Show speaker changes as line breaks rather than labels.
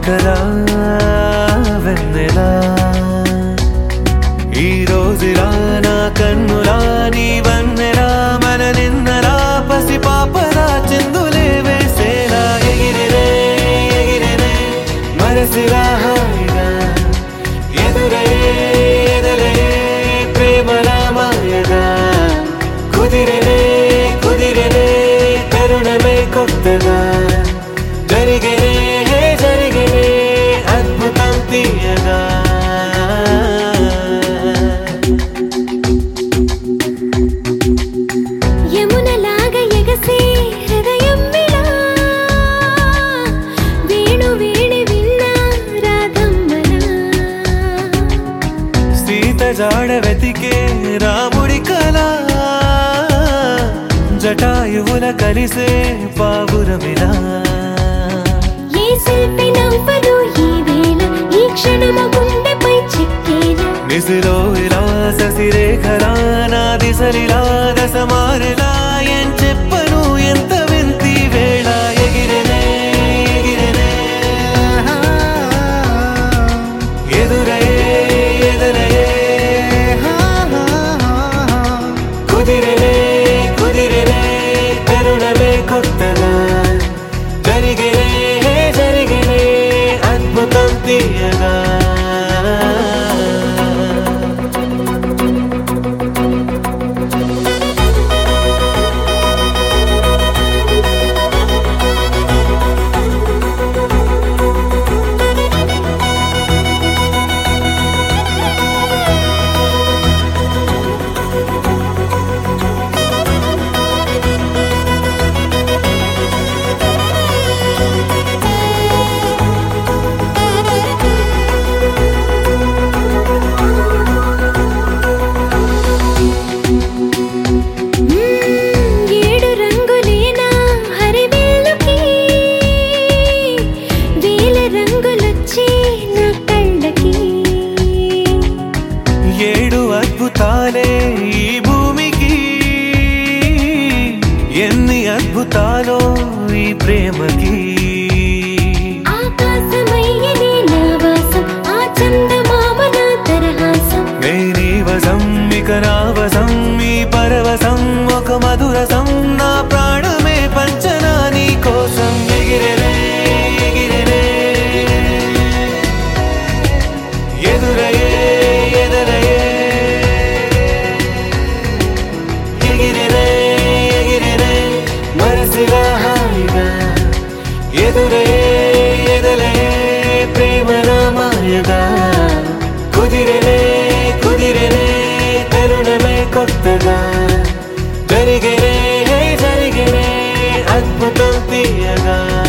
కానుకలా వెన్నెలా ఈ రోజులా నా కన్నులా నీ వన్నెలా మన నిన్నలా పసి పాపలా చిందులే వేసేలా ఎగిరినే ఎగిరినే మనసిలా హాయిగా ఎదురయ్యే ఎదలయ్యే ప్రేమలా మాయగా కుదిరినే కుదిరినే తరుణమే కొత్తగా జరిగినే జరిగినే అద్భుతం తీయగా
యమునలాగ ఎగసే హృదయం విలా వేణు వేణి విన్నా రాధమ్మలా
సీత జాడ వెతికే రాముడి కళ జటాయువుల కలిసే పావురమిలా
ఏ శిల్పి నవ్వదు ఈ వేళ ఈ క్షణము గుండెపై చిక్కేలా
నిసిలో ఇలా ససిరేఖలా నా దిశలిలా దశమారిలా ఏం చెప్పను ఎంత వింతి వేళ ఎగిరినే ఎగిరినే ఎదురయ్యే ఎదురయ్యే కుదిరినే కుదిరినే తరుణమే కొత్తగా జరిగినే జరిగినే అద్భుతం తీయగా
మ్మ్, ఏడు రంగులేనా హరివిల్లుకి వేల రంగులొచ్చే నా కళ్ళకి
ఏడు అద్భుతాలే ఈ భూమికి ఎన్ని అద్భుతాలో ఈ ప్రేమకి
ఆకాశమయ్యని నా వాసం ఆ చందమామ నా తరహాసం
నేనీ వసం ఇక నా వసం ఈ పరవశం ఒక మధురసం నా ప్రాణమే పంచనా నీ కోసం ఎగిరెనే ఎగిరెనే ఎదురయ్యే ఎదురయ్యే ఎగిరెనే ఎగిరెనే మనసిగా హాయిగా ఎదురయ్యే ఎదలయ్యే ప్రేమల మాయగా కుదిరినే కుదిరినే తరుణమే కొత్తగా జరిగినే జరిగినే అద్భుతం తీయగా